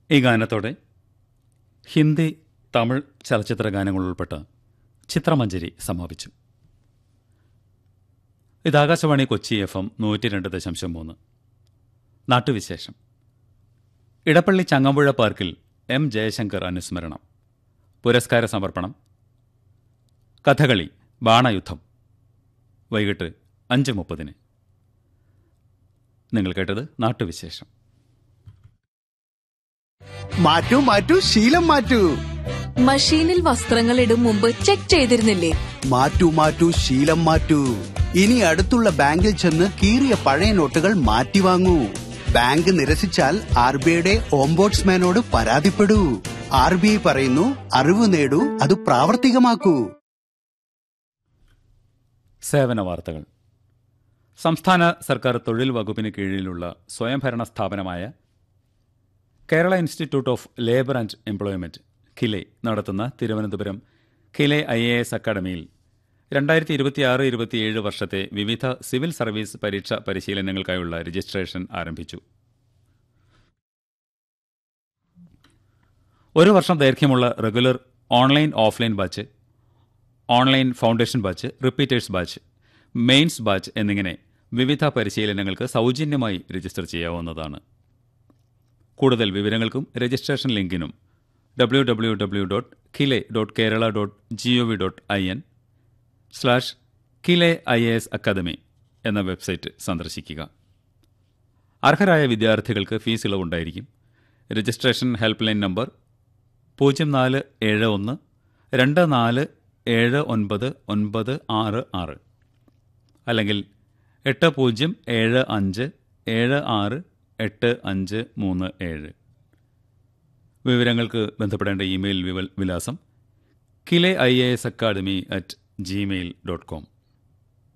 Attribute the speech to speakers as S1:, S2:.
S1: ഈ ഗാനത്തോടെ ഹിന്ദി തമിഴ് ചലച്ചിത്ര ഗാനങ്ങൾ ഉൾപ്പെട്ട ചിത്രമഞ്ജരി സമാപിച്ചു ഇത് ആകാശവാണി കൊച്ചി എഫ് എം നൂറ്റി രണ്ട് ദശാംശം മൂന്ന് നാട്ടുവിശേഷം ഇടപ്പള്ളി ചങ്ങമ്പുഴ പാർക്കിൽ എം ജയശങ്കർ അനുസ്മരണം പുരസ്കാര സമർപ്പണം കഥകളി ബാണയുദ്ധം വൈകിട്ട് അഞ്ച് മുപ്പതിന് നിങ്ങൾ കേട്ടത് നാട്ടുവിശേഷം
S2: മാറ്റൂ മാറ്റൂ ശീലം മാറ്റൂ
S3: മഷീനിൽ വസ്ത്രങ്ങൾ ഇടും മുമ്പ് ചെക്ക് ചെയ്തിരുന്നില്ലേ
S2: മാറ്റൂ മാറ്റൂ ശീലം മാറ്റൂ ഇനി അടുത്തുള്ള ബാങ്കിൽ ചെന്ന് കീറിയ പഴയ നോട്ടുകൾ മാറ്റി വാങ്ങൂ ബാങ്ക് നിരസിച്ചാൽ ആർ ബി ഐയുടെ ഓംബോട്സ്മാനോട് പരാതിപ്പെടൂ ആർ ബി ഐ പറയുന്നു അറിവ് നേടൂ അത് പ്രാവർത്തികമാക്കൂ
S1: സേവന വാർത്തകൾ സംസ്ഥാന സർക്കാർ തൊഴിൽ വകുപ്പിന് കീഴിലുള്ള സ്വയംഭരണ സ്ഥാപനമായ Kerala institute of labour and employment KILE നടത്തുന്ന Thiruvananthapuram KILE I A S അക്കാദമിയിൽ രണ്ടായിരത്തി ഇരുപത്തിയാറ് ഇരുപത്തിയേഴ് വർഷത്തെ വിവിധ സിവിൽ സർവീസ് പരീക്ഷ പരിശീലനങ്ങൾക്കായുള്ള രജിസ്ട്രേഷൻ ആരംഭിച്ചു ഒരു വർഷം ദൈർഘ്യമുള്ള regular online offline batch online foundation batch repeaters batch mains batch എന്നിങ്ങനെ വിവിധ പരിശീലനങ്ങൾക്ക് സൗജന്യമായി രജിസ്റ്റർ ചെയ്യാവുന്നതാണ് കൂടുതൽ വിവരങ്ങൾക്കും രജിസ്ട്രേഷൻ ലിങ്കിനും W W W dot KILE dot Kerala dot G O V dot I N slash KILE I A S academy എന്ന വെബ്സൈറ്റ് സന്ദർശിക്കുക അർഹരായ വിദ്യാർത്ഥികൾക്ക് ഫീസ് ഇളവുണ്ടായിരിക്കും രജിസ്ട്രേഷൻ ഹെൽപ്പ് ലൈൻ നമ്പർ പൂജ്യം നാല് ഏഴ് ഒന്ന് രണ്ട് നാല് ഏഴ് ഒൻപത് ഒൻപത് ആറ് ആറ് അല്ലെങ്കിൽ എട്ട് പൂജ്യം ഏഴ് അഞ്ച് ഏഴ് ആറ് എട്ട് അഞ്ച് മൂന്ന് ഏഴ് വിവരങ്ങൾക്ക് ബന്ധപ്പെടേണ്ട ഇമെയിൽ വിവ- വിലാസം KILE I A S academy at Gmail dot com